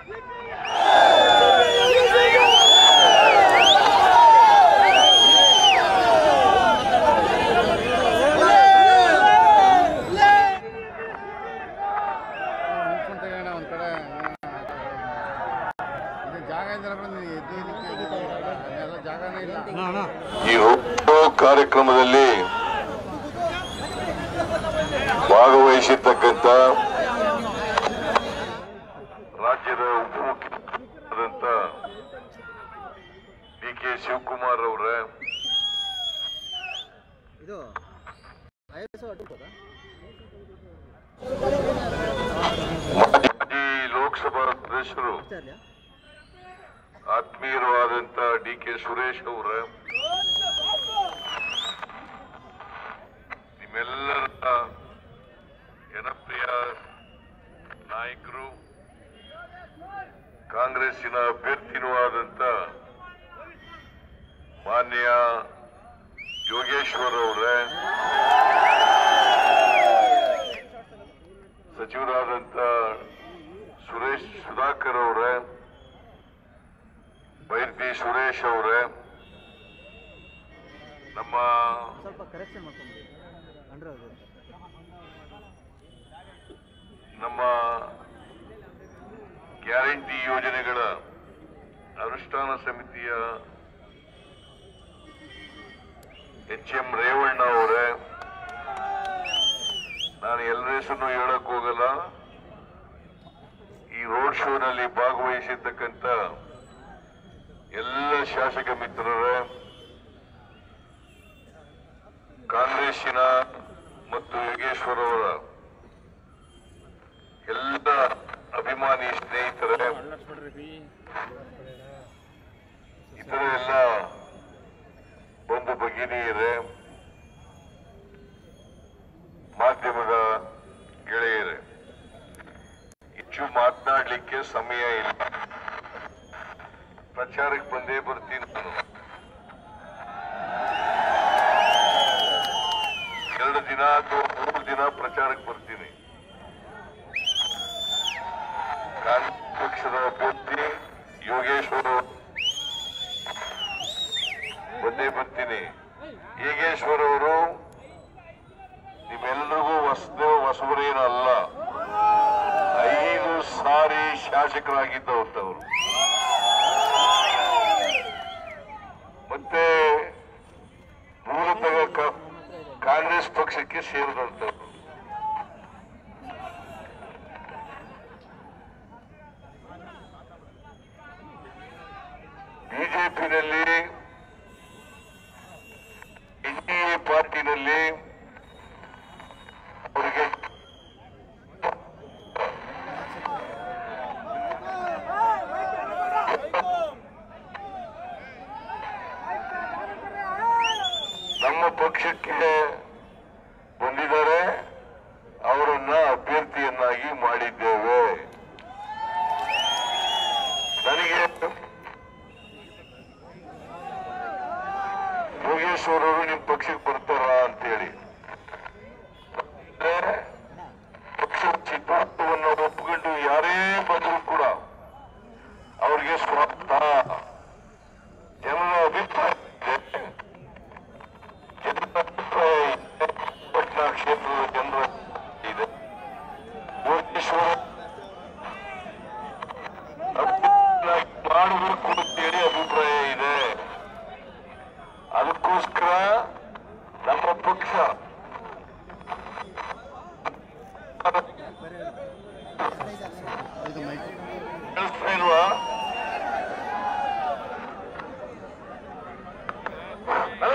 ನಿಂತ್ಕೊಂತ ಹೇಳೋಣ ಒಂದ್ ಕಡೆ ಇದು ಜಾಗ ಇದ್ರೆ ಬಂದು ಎದ್ದು ಇದಕ್ಕೆ ಅಲ್ಲೆಲ್ಲ ಜಾಗನೇ ಇಲ್ಲ ಈ ಹುಟ್ಟು ಕಾರ್ಯಕ್ರಮದಲ್ಲಿ ಭಾಗವಹಿಸಿರ್ತಕ್ಕಂಥ ರಾಜ್ಯದ ಉಪಮುಖ್ಯಮಂತ್ರಿಯಾದಂಥ ಡಿ ಕೆ ಶಿವಕುಮಾರ್ ಅವರೇ ಇದು ಐ ಎಸ್ ಅಡ್ಡಬೋದಾ ಮಾಜಿ ಲೋಕಸಭಾ ಸದಸ್ಯರು ಅಷ್ಟೇ ಆತ್ಮೀಯರು ಆದಂತ ಡಿ ಕೆ ಸುರೇಶ್ ಅವರ ನಿಮ್ಮೆಲ್ಲರ ಜನಪ್ರಿಯ ನಾಯಕರು ಕಾಂಗ್ರೆಸ್ಸಿನ ಅಭ್ಯರ್ಥಿನೂ ಆದಂತ ಮಾನ್ಯ ಯೋಗೇಶ್ವರ್ ಅವರೇ ಸಚಿವರಾದಂತ ಸುರೇಶ್ ಸುಧಾಕರ್ ಅವರೇ ಬೈರ್ತಿ ಸುರೇಶ್ ಅವರೇ ನಮ್ಮ ಸ್ವಲ್ಪ ಕರೆಕ್ಷನ್ ಮಾಡ್ಕೊಂಬಿಡಿ ಅಂಡ್ರೆ ಅದು ನಮ್ಮ ಗ್ಯಾರಂಟಿ ಯೋಜನೆಗಳ ಅನುಷ್ಠಾನ ಸಮಿತಿಯ ಎಚ್ ಎಂ ರೇವಣ್ಣ ಅವರೇ ನಾನು ಎಲ್ಲರ ಹೆಸರನ್ನು ಹೇಳಕ್ ಹೋಗಲ್ಲ ಈ ರೋಡ್ ಶೋನಲ್ಲಿ ಭಾಗವಹಿಸಿರ್ತಕ್ಕಂಥ ಎಲ್ಲ ಶಾಸಕ ಮಿತ್ರರೇ ಕಾಂಗ್ರೆಸ್ಸಿನ ಮತ್ತು ಯೋಗೇಶ್ವರ್ ಅವರ ಎಲ್ಲ ಅಭಿಮಾನಿ ಸ್ನೇಹಿತರೇ ಇತರ ಎಲ್ಲ ಬಂಧು ಭಗಿನಿಯರೇ ಮಾಧ್ಯಮದ ಗೆಳೆಯರೇ ಹೆಚ್ಚು ಮಾತನಾಡ್ಲಿಕ್ಕೆ ಸಮಯ ಇಲ್ಲ ಪ್ರಚಾರಕ್ಕೆ ಬಂದೇ ಬರ್ತೀನಿ ನಾನು ಎರಡು ದಿನ ಅಥವಾ ಮೂರು ದಿನ ಪ್ರಚಾರಕ್ಕೆ ಬರ್ತೀನಿ ಕಾಂಗ್ರೆಸ್ ಪಕ್ಷದ ಅಭ್ಯರ್ಥಿ ಯೋಗೇಶ್ವರ ಬಂದೇ ಬರ್ತೀನಿ ಯೋಗೇಶ್ವರ್ ಅವರು ನಿಮ್ಮೆಲ್ಲರಿಗೂ ಹೊಸದ ಹೊಸಬರೇನಲ್ಲ ಐದು ಸಾರಿ ಶಾಸಕರಾಗಿದ್ದವರು ಮತ್ತೆ ಮೂಲತಃ ಕ- ಕಾಂಗ್ರೆಸ್ ಪಕ್ಷಕ್ಕೆ ಸೇರಿದಂತವ್ರು ಬಿಜೆಪಿನಲ್ಲಿ ಎನ್ಡಿಎ ಪಾರ್ಟಿನಲ್ಲಿ ಅವರಿಗೆ ನಮ್ಮ ಪಕ್ಷಕ್ಕೆ ಬಂದಿದ್ದಾರೆ ಅವರನ್ನ ಅಭ್ಯರ್ಥಿಯನ್ನಾಗಿ ಮಾಡಿದ್ದೇವೆ ನನಗೆ ಯೋಗೇಶ್ವರ್ ಅವರು ನಿಮ್ ಪಕ್ಷಕ್ಕೆ ಬರ್ತಾರ ಅಂತೇಳಿ ಅಂದ್ರೆ ಪಕ್ಷದ ಸಿದ್ಧಾಂತವನ್ನು ಒಪ್ಪಿಕೊಂಡು ಯಾರೇ ಬಂದರೂ ಕೂಡ ಅವ್ರಿಗೆ ಸ್ವಾರ್ಥ ಜನರ ಅಭಿಪ್ರಾಯ ಇದೆ. ಜನರ ಅಭಿಪ್ರಾಯ ಇದೆ ಪಟ್ನಾ ಕ್ಷೇತ್ರದ ಜನರ ಇದೆ ಯೋಗೇಶ್ವರ ಅಭ್ಯರ್ಥಿಯನ್ನಾಗಿ ಮಾಡಬೇಕು ಅಂತೇಳಿ ಅಭಿಪ್ರಾಯ ಇದೆ ಅದಕ್ಕೋಸ್ಕರ ನಮ್ಮ ಪಕ್ಷ ಇದು ಮೈಕ್ ಕೇಳಿಸ್ತಾ ಇಲ್ವಾ ಅಲ್ಲ?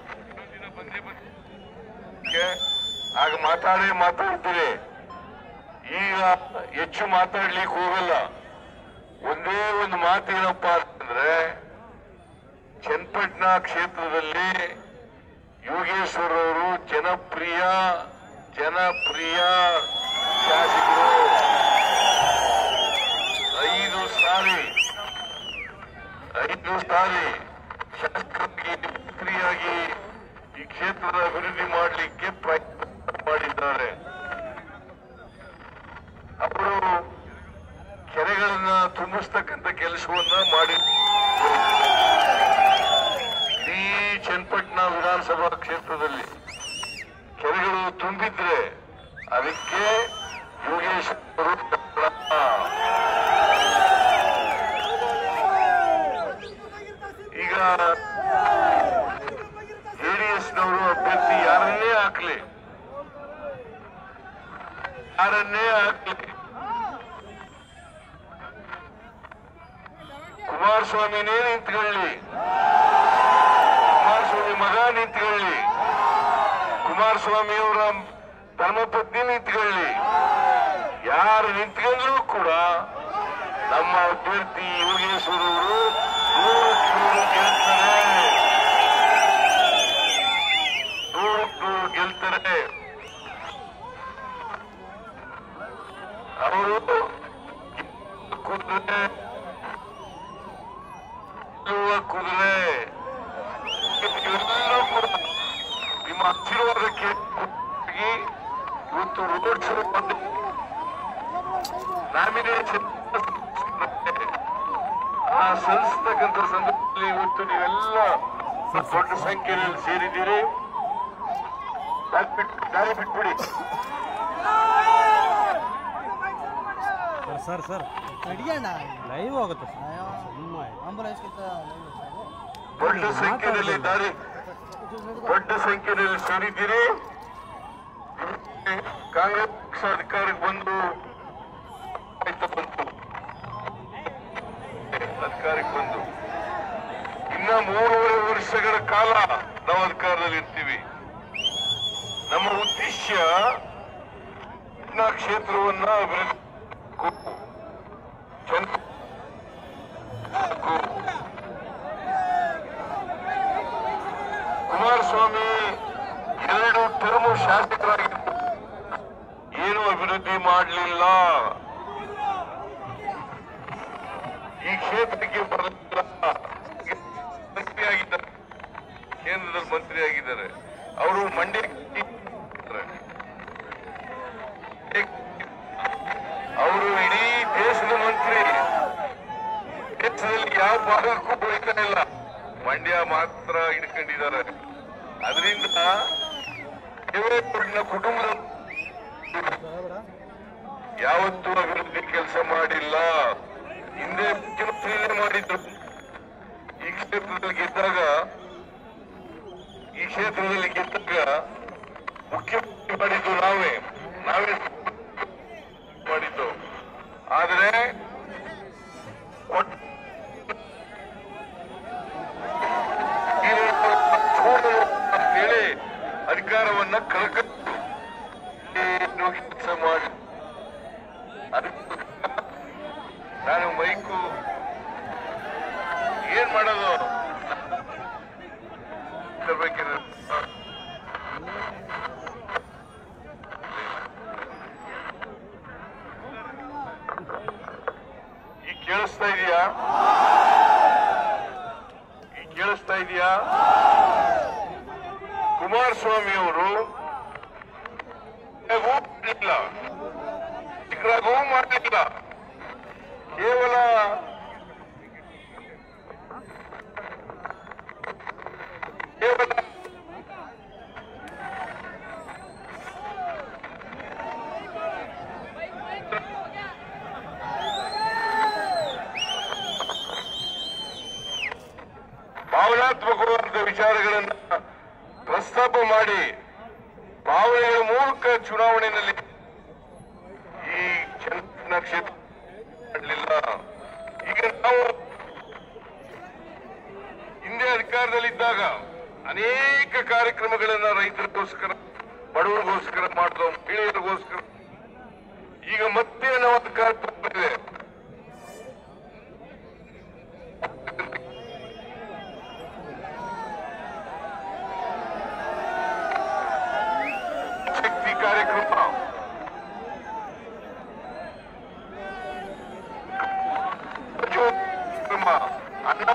ಕೆ- ಆಗ ಮಾತಾಡೇ ಮಾತಾಡ್ತೀರಿ ಈಗ ಹೆಚ್ಚು ಮಾತಾಡ್ಲಿಕ್ಕೆ ಹೋಗಲ್ಲ ಒಂದೇ ಒಂದು ಮಾತೇನಪ್ಪ ಅಂತಂದ್ರೆ ಚನ್ನಪಟ್ಟಣ ಕ್ಷೇತ್ರದಲ್ಲಿ ಯೋಗೇಶ್ವರ್ ಅವರು ಜನಪ್ರಿಯ ಜನಪ್ರಿಯ ಶಾಸಕರು ಐದು ಸಾರಿ ಐದು ಸಾರಿ ಶಾಸಕರಿಗೆ ಮಂತ್ರಿಯಾಗಿ ಈ ಕ್ಷೇತ್ರದ ಅಭಿವೃದ್ಧಿ ಮಾಡಲಿಕ್ಕೆ ಪ್ರಯತ್ನ ಮಾಡಿದ್ದಾರೆ ಅವರು ಕೆರೆಗಳನ್ನ ತುಂಬಿಸ್ತಕ್ಕಂಥ ಕೆಲಸವನ್ನ ಮಾಡಿ ಇಡೀ ಚನ್ನಪಟ್ಟಣ ವಿಧಾನಸಭಾ ಕ್ಷೇತ್ರದಲ್ಲಿ ಕೆರೆಗಳು ತುಂಬಿದ್ರೆ ಅದಕ್ಕೆ ಯೋಗೇಶ್ ಅವರು ಕಾರಣ. ಈಗ ಜೆಡಿಎಸ್ನವರು ಅಭ್ಯರ್ಥಿ ಯಾರನ್ನೇ ಹಾಕ್ಲಿ ಯಾರನ್ನೇ ಹಾಕ್ಲಿ ಕುಮಾರಸ್ವಾಮಿನೇ ನಿಂತ್ಕೊಳ್ಳಿ ಕುಮಾರಸ್ವಾಮಿ ಮಗ ನಿಂತ್ಕೊಳ್ಳಿ ಕುಮಾರಸ್ವಾಮಿ ಅವರ ಧರ್ಮಪತ್ನಿ ನಿಂತ್ಕೊಳ್ಳಿ ಯಾರು ನಿಂತ್ಕೊಂಡ್ರೂ ಕೂಡ ನಮ್ಮ ಅಭ್ಯರ್ಥಿ ಯೋಗೇಶ್ವರವರು ನೂರಕ್ಕೆ ನೂರು ಗೆಲ್ತಾರೆ ನೂರಕ್ಕೆ ನೂರು ಗೆಲ್ತಾರೆ ಅವರು ಕುದುರೆ ಗೆಲ್ಲುವ ಕುದುರೆ ಇವೆಲ್ಲವೂ ಕೂಡ ನಿಮ್ಮ ಆಶೀರ್ವಾದಕ್ಕೆ ಹೋಗಿ ಇವತ್ತು ರೋಡ್ ಶೋ ಬಂದು ನಾಮಿನೇಷನ್ ಆ ಸಲ್ಲಿಸ್ತಕ್ಕಂಥ ಸಂದರ್ಭದಲ್ಲಿ ಇವತ್ತು ನೀವೆಲ್ಲ ದೊಡ್ಡ ಸಂಖ್ಯೆಯಲ್ಲಿ ಸೇರಿದ್ದೀರಿ ದಾರಿ ಬಿಟ್ಟು ದಾರಿ ಬಿಟ್ಬಿಡಿ ಸರ್ ಸರ್ ನಡಿಯಣ್ಣ ಲೈವ್ ಆಗುತ್ತೆ ಸರ್ ಸುಮ್ಮನೆ ಆಂಬುಲೆನ್ಸ್ಗಿಂತ ದೊಡ್ಡ ಸಂಖ್ಯೆಯಲ್ಲಿ ದಾರಿ ದೊಡ್ಡ ಸಂಖ್ಯೆಯಲ್ಲಿ ಸೇರಿದ್ದೀರಿ ಕಾಂಗ್ರೆಸ್ ಪಕ್ಷ ಅಧಿಕಾರಕ್ಕೆ ಬಂದು ಆಯ್ತು ಬಂತು ಅಧಿಕಾರಕ್ಕೆ ಬಂದು ಇನ್ನ ಮೂರುವರೆ ವರ್ಷಗಳ ಕಾಲ ನಾವು ಅಧಿಕಾರದಲ್ಲಿ ಇರ್ತೀವಿ ನಮ್ಮ ಉದ್ದೇಶ ಇನ್ನ ಕ್ಷೇತ್ರವನ್ನ ಅಭಿವೃದ್ಧಿ ಚೆನ್ನ- ಕುಮಾರಸ್ವಾಮಿ ಎರಡು ಟರ್ಮ್ ಶಾಸಕರಾಗಿದ್ದರು ಏನು ಅಭಿವೃದ್ಧಿ ಮಾಡಲಿಲ್ಲ ಈ ಕ್ಷೇತ್ರಕ್ಕೆ ಬರಲಿಲ್ಲ ಮಂತ್ರಿಯಾಗಿದ್ದಾರೆ ಕೇಂದ್ರದಲ್ಲಿ ಮಂತ್ರಿಯಾಗಿದ್ದಾರೆ ಅವರು ಮಂಡ್ಯ ಅವರು ಇಡೀ ದೇಶದ ಮಂತ್ರಿ ದೇಶದಲ್ಲಿ ಯಾವ ಭಾಗಕ್ಕೂ ಹೋಗ್ತಾ ಇಲ್ಲ ಮಂಡ್ಯ ಮಾತ್ರ ಹಿಡ್ಕೊಂಡಿದ್ದಾರೆ ಅದರಿಂದ ದೇವೇಗೌಡನ ಕುಟುಂಬದ ಯಾವತ್ತೂ ಅಭಿವೃದ್ಧಿ ಕೆಲಸ ಮಾಡಿಲ್ಲ ಹಿಂದೆ ಮುಖ್ಯಮಂತ್ರಿನೇ ಮಾಡಿದ್ರು ಈ ಕ್ಷೇತ್ರದಲ್ಲಿ ಗೆದ್ದಾಗ ಈ ಕ್ಷೇತ್ರದಲ್ಲಿ ಗೆದ್ದಾಗ ಮುಖ್ಯಮಂತ್ರಿ ಮಾಡಿದ್ದು ನಾವೇ ನಾವೇ ಮಾಡಿದ್ದು ಆದರೆ ಒಟ್ಟು ಅಂತೇಳಿ ಅಧಿಕಾರವನ್ನ ಕಳ್ಕೊಂಡು ಏನು ಕೆಲಸ ಮಾಡಿ ಅದಕ್ಕೆ ನಾನು ಮೈಕು ಏನ್ ಮಾಡೋದು ತರ್ಬೇಕಿದ್ರೆ ಈಗ ಕೇಳಿಸ್ತಾ ಇದೆಯಾ ಈಗ ಕೇಳಿಸ್ತಾ ಇದೆಯಾ ಕುಮಾರಸ್ವಾಮಿ ಅವರು ಮಾಡಲಿಲ್ಲ ಚಿಕ್ಕರಾಗೂ ಮಾಡಲಿಲ್ಲ ಕೇವಲ ಕೇವಲ ಭಾವನಾತ್ಮಕವಾದ ವಿಚಾರಗಳನ್ನ ಪ್ರಸ್ತಾಪ ಮಾಡಿ ಭಾವನೆಗಳ ಮೂಲಕ ಚುನಾವಣೆಯಲ್ಲಿ ಈ ಚನ್ನ ಕ್ಷೇತ್ರ ಮಾಡಲಿಲ್ಲ ಈಗ ನಾವು ಹಿಂದೆ ಅಧಿಕಾರದಲ್ಲಿದ್ದಾಗ ಅನೇಕ ಕಾರ್ಯಕ್ರಮಗಳನ್ನ ರೈತರಿಗೋಸ್ಕರ ಬಡವರಿಗೋಸ್ಕರ ಮಾಡಿದ ಮಹಿಳೆಯರಿಗೋಸ್ಕರ ಈಗ ಮತ್ತೆ ನಾವು ಅಧಿಕಾರಕ್ಕೆ ಬಂದಿದೆ ಶಕ್ತಿ ಕಾರ್ಯಕ್ರಮ ಕಾರ್ಯಕ್ರಮ ಅನ್ನ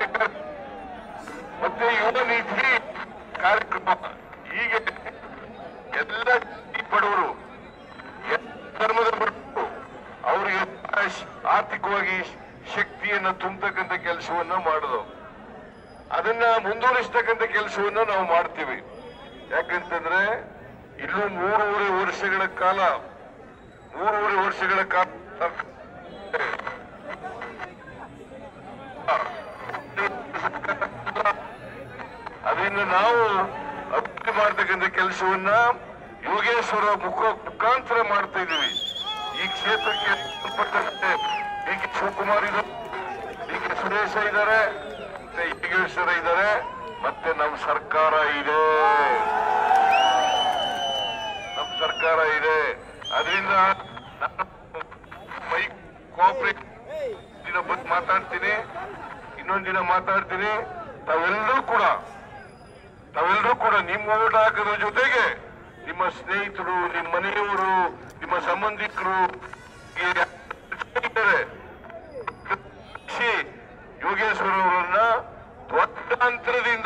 ಮತ್ತೆ ಯುವ ನಿಧಿ ಕಾರ್ಯಕ್ರಮ ಹೀಗೆ ಎಲ್ಲ ಈ ಬಡವರು ಎಲ್ಲ ಧರ್ಮದ ಬಡವರು ಅವರಿಗೆ ವಿಶೇಷವಾಗಿ ಶಕ್ತಿಯನ್ನ ತುಂಬತಕ್ಕಂಥ ಕೆಲಸವನ್ನ ಮಾಡುದು ಅದನ್ನ ಮುಂದುವರಿಸ್ತಕ್ಕಂಥ ಕೆಲಸವನ್ನ ನಾವು ಮಾಡ್ತೀವಿ ಯಾಕಂತಂದ್ರೆ ಇಲ್ಲೂ ಮೂರುವರೆ ವರ್ಷಗಳ ಕಾಲ ಮೂರುವರೆ ವರ್ಷಗಳ ಕಾಲ ಅದರಿಂದ ನಾವು ಅಭಿವೃದ್ಧಿ ಮಾಡ್ತಕ್ಕಂಥ ಕೆಲಸವನ್ನ ಯೋಗೇಶ್ವರ ಮುಖ ಮುಖಾಂತರ ಮಾಡ್ತಾ ಇದ್ದೀವಿ ಈ ಕ್ಷೇತ್ರಕ್ಕೆ ಸಂಬಂಧಪಟ್ಟಂತೆ ಡಿ ಕೆ ಶಿವಕುಮಾರ್ ಇದ್ದಾರೆ ಡಿ ಕೆ ಸುರೇಶ ಇದ್ದಾರೆ ಮತ್ತೆ ಯೋಗೇಶ್ವರ ಇದ್ದಾರೆ ಮತ್ತೆ ನಮ್ಮ ಸರ್ಕಾರ ಇದೆ ನಮ್ಮ ಸರ್ಕಾರ ಇದೆ ಅದರಿಂದ ನಾನು ಮೈಕ್ ಕೋಆಪರೇಟ್ ದಿನ ಬಂದು ಮಾತಾಡ್ತೀನಿ ಇನ್ನೊಂದ್ ದಿನ ಮಾತಾಡ್ತೀನಿ ತಾವೆಲ್ಲರೂ ಕೂಡ ತಾವೆಲ್ಲರೂ ಕೂಡ ನಿಮ್ಮ ಓಟ್ ಹಾಕೋದ್ರ ಜೊತೆಗೆ ನಿಮ್ಮ ಸ್ನೇಹಿತರು ನಿಮ್ಮ ಮನೆಯವರು ನಿಮ್ಮ ಸಂಬಂಧಿಕರು ಈ ಇದ್ದಾರೆ. ಕೃಷಿ ಯೋಗೇಶ್ವರ ಅವರನ್ನ ದೊಡ್ಡ ಅಂತರದಿಂದ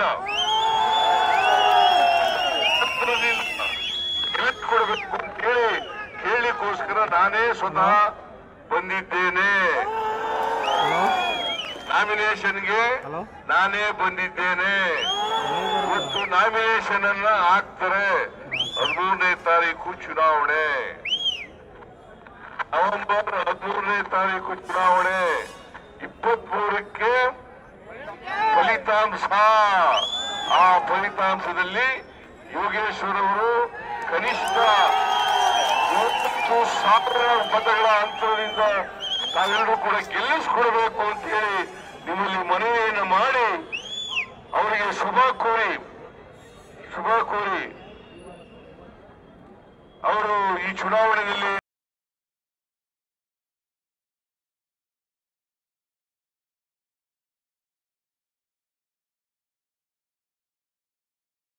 ಅಂತರದಿಂದ ಗೆಲ್ಲಿಸ್ಕೊಡ್ಬೇಕು ಅಂತ ಹೇಳಿ ಕೇಳಲಿಕ್ಕೋಸ್ಕರ ನಾನೇ ಸ್ವತಃ ಬಂದಿದ್ದೇನೆ ನಾಮಿನೇಷನ್ಗೆ ಹಲೋ ನಾನೇ ಬಂದಿದ್ದೇನೆ ಇವತ್ತು ನಾಮಿನೇಷನ್ ಅನ್ನ ಹಾಕ್ತಾರೆ ಹದಿಮೂರನೇ ತಾರೀಕು ಚುನಾವಣೆ ನವೆಂಬರ್ ಹದಿಮೂರನೇ ತಾರೀಕು ಚುನಾವಣೆ ಇಪ್ಪತ್ಮೂರಕ್ಕೆ ಫಲಿತಾಂಶ ಆ ಫಲಿತಾಂಶದಲ್ಲಿ ಯೋಗೇಶ್ವರ್ ಅವರು ಕನಿಷ್ಠ ಮೂವತ್ತು ಸಾವಿರ ಮತಗಳ ಅಂತರದಿಂದ ತಾವೆಲ್ಲರೂ ಕೂಡ ಗೆಲ್ಲಿಸ್ಕೊಡ್ಬೇಕು ಅಂತ ಹೇಳಿ ನಿಮ್ಮಲ್ಲಿ ಮನವಿಯನ್ನು ಮಾಡಿ ಅವರಿಗೆ ಶುಭ ಕೋರಿ ಶುಭ ಕೋರಿ ಅವರು ಈ ಚುನಾವಣೆಯಲ್ಲಿ